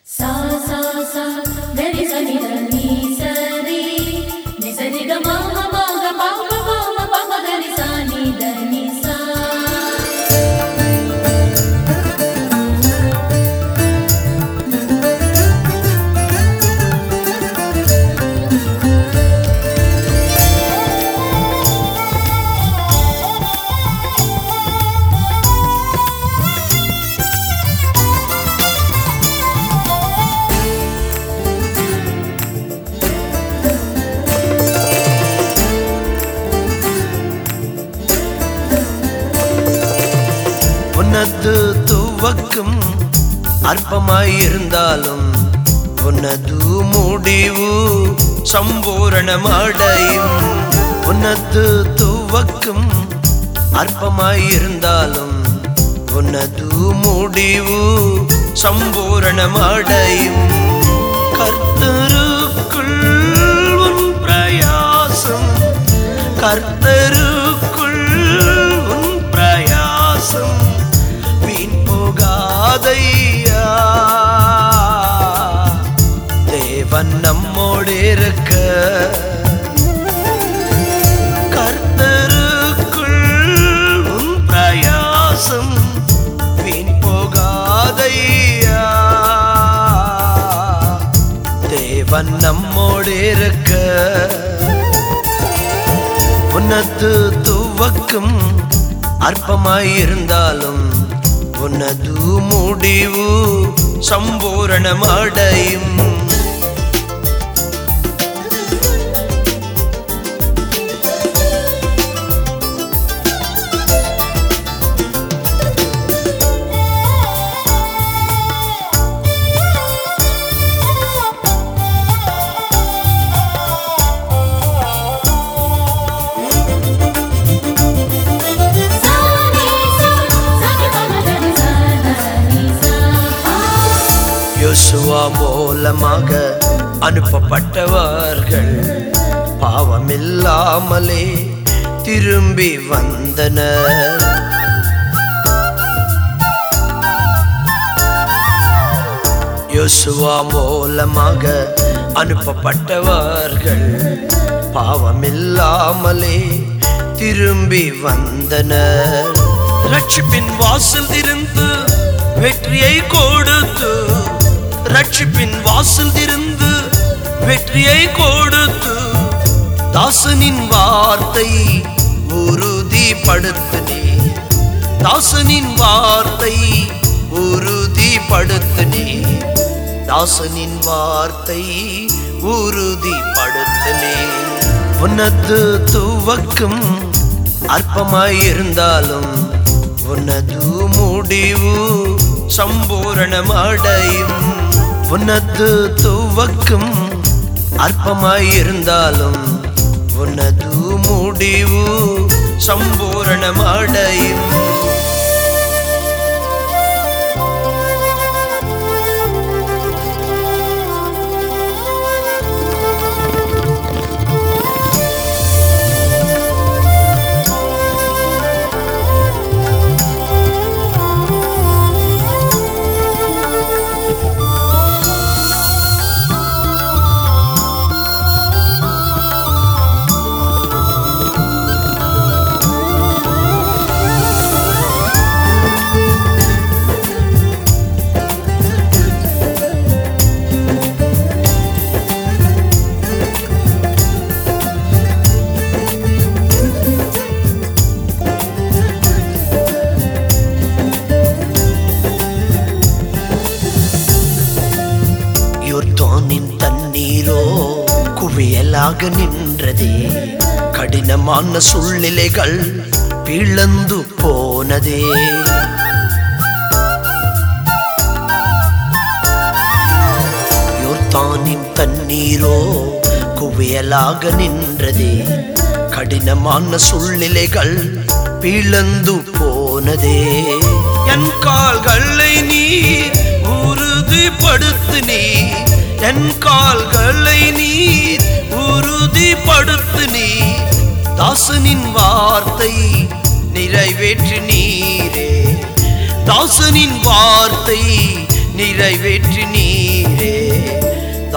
sa sa sa gari sa ni da ni sa ri ni sa ni ga ma ma ma ga pa pa pa ma pa ma ga ni sa ni da ni sa உனது துவக்கும் அற்பமாயிருந்தாலும் உனது முடிவு சம்பூரணமடையும் உனது துவக்கும் அற்பமாயிருந்தாலும் உனது முடிவு சம்பூரணமடையும் கர்த்தருக்குள் உன் பிரயாசம் கர்த்தருக்குள் உன் பிரயாசம் வீண் போகாதையா தேவன் நம்மோடு இருக்க கர்த்தருக்குள் உன் பிரயாசம் வீண் போகாதையா தேவன் நம்மோடு இருக்க உனது துவக்கும் அற்பமாயிருந்தாலும் உனது முடிவு சம்பூரணமடையும் sa ni sa sa ni pa ma ga ni sa da ni sa யோசுவா மூலமாக அனுப்பப்பட்டவர்கள் பாவமில்லாமலே திரும்பி வந்தனர் யோசுவா மூலமாக அனுப்பப்பட்டவர்கள் பாவமில்லாமலே திரும்பி வந்தனர் ரட்சிப்பின் வாசல் இருந்து வெற்றியை கொடுத்து ரட்சிப்பின் வாசல் இருந்து வெற்றியை கொடுத்து தாசனின் வார்த்தை உறுதிப்படுத்தினே தாசனின் வார்த்தை உறுதிப்படுத்தினே தாசனின் வார்த்தை உறுதிப்படுத்தினே உனது துவக்கும் அற்பமாயிருந்தாலும் உனது முடிவு சம்பூரணமடையும் உனது துவக்கும் அற்பமாயிருந்தாலும் உனது முடிவு சம்பூரணமடையும் யோர்தானின் தண்ணீரோ குவியலாக நின்றதே கடினமான சூழ்நிலைகள் பிளந்து போனதே யோர்தானின் தண்ணீரோ குவியலாக நின்றதே கடினமான சூழ்நிலைகள் பிளந்து போனதே என் கால்களை நீர் உறுதிப்படுத்து நீர் என் கால்களை நீர் உறுதிப்படுத்து நீர் தாசனின் வார்த்தை நிறைவேற்று நீரே தாசனின் வார்த்தை நிறைவேற்றி நீரே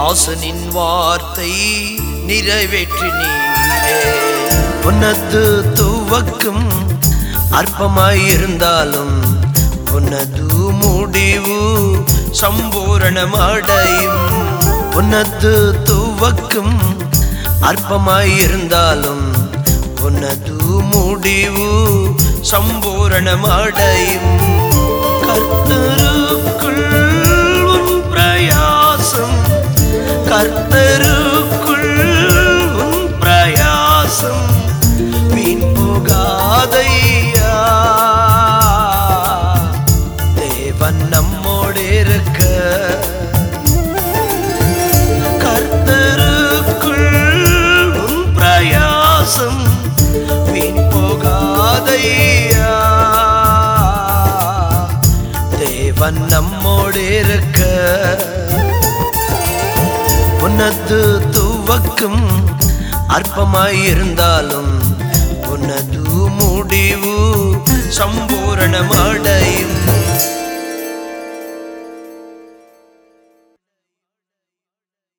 தாசனின் வார்த்தை நிறைவேற்றினீரே உனது துவக்கும் அற்பமாயிருந்தாலும் உனது முடிவு சம்பூரணமடையும் உனது துவக்கும் அற்பமாயிருந்தாலும் உனது முடிவு சம்பூரணமடையும் கர்த்தருக்குள் உன் பிரயாசம் கர்த்தருக்குள் உன் பிரயாசம் வீண் போகாதையா தேவன் நம்மோடு இருக்க கர்த்தருக்குள் உன் பிரயாசம் வீண் போகாதையா தேவன் நம்மோடு இருக்க உனது துவக்கும் அற்பமாயிருந்தாலும் உனது முடிவு சம்பூரணமடை